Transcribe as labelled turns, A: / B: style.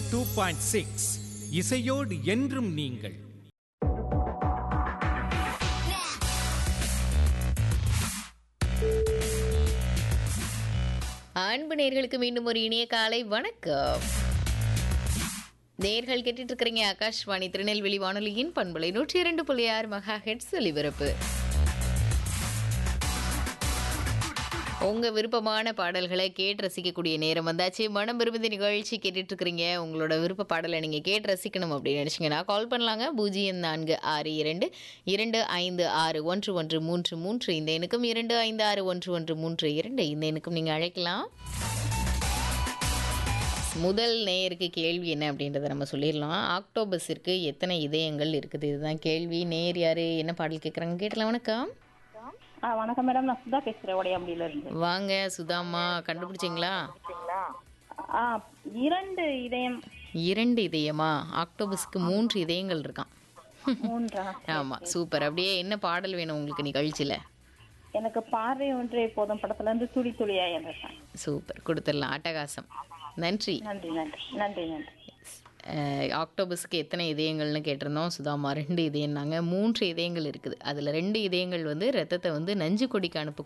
A: two point six இசையோடு என்றும் நீங்கள்
B: அன்பு நேர்களுக்கு மீண்டும் ஒரு இனிய காலை வணக்கம் நேர்கள் கேட்டுட்டு இருக்கிறீங்க ஆகாஷ்வாணி திருநெல்வேலி வானொலியின் பண்பலை நூற்றி இரண்டு புள்ளி ஆறு மகா ஹெட்ஸ் ஒலிபரப்பு உங்க விருப்பமான பாடல்களை கேட்டு ரசிக்கக்கூடிய நேரம் வந்தாச்சு மனம் விரும்புதி நிகழ்ச்சி கேட்டுட்டு இருக்கிறீங்க உங்களோட விருப்ப பாடலை நீங்க கேட்டு ரசிக்கணும் அப்படின்னு நினைச்சீங்கன்னா கால் பண்ணலாங்க பூஜ்ஜியம் நான்கு ஆறு இரண்டு இரண்டு ஐந்து ஆறு ஒன்று ஒன்று மூன்று மூன்று இந்த எண்ணுக்கும் இரண்டு ஐந்து ஆறு ஒன்று ஒன்று மூன்று இரண்டு இந்த எண்ணுக்கும் நீங்க அழைக்கலாம் முதல் நேயருக்கு கேள்வி என்ன அப்படின்றத நம்ம சொல்லிடலாம் ஆக்டோபஸிற்கு எத்தனை இதயங்கள் இருக்குது இதுதான் கேள்வி நேயர் யாரு என்ன பாடல் கேட்குறாங்க கேட்டலாம் வணக்கம்
C: ஆ வணக்கம் மேடம் நான் சுதா பேசுறேன் உடையாம்படியில இருந்து
B: வாங்க சுதாம்மா கண்டுபிடிச்சிங்களா
C: ஆ இரண்டு இதயம்
B: இரண்டு இதயமா ஆக்டோபஸ்க்கு மூன்று இதயங்கள் இருக்கான்
C: மூன்றா
B: ஆமா சூப்பர் அப்படியே என்ன பாடல் வேணும் உங்களுக்கு நிகழ்ச்சியில
C: எனக்கு பார்வை ஒன்றே போதும் படத்துல இருந்து துளி துளியா என்றேன்
B: சூப்பர் கொடுத்துடலாம் அட்டகாசம் நன்றி
C: நன்றி நன்றி நன்றி நன்றி
B: அஹ், ஆக்டோபஸ்க்கு எத்தனை இதயங்கள்னு கேட்டிருந்தோம் சுதாமா ரெண்டு இதயம்னாங்க மூன்று இதயங்கள் இருக்குது அதில் ரெண்டு இதயங்கள் வந்து ரத்தத்தை வந்து நஞ்சு கொடிக்கு அனுப்பக்கூடிய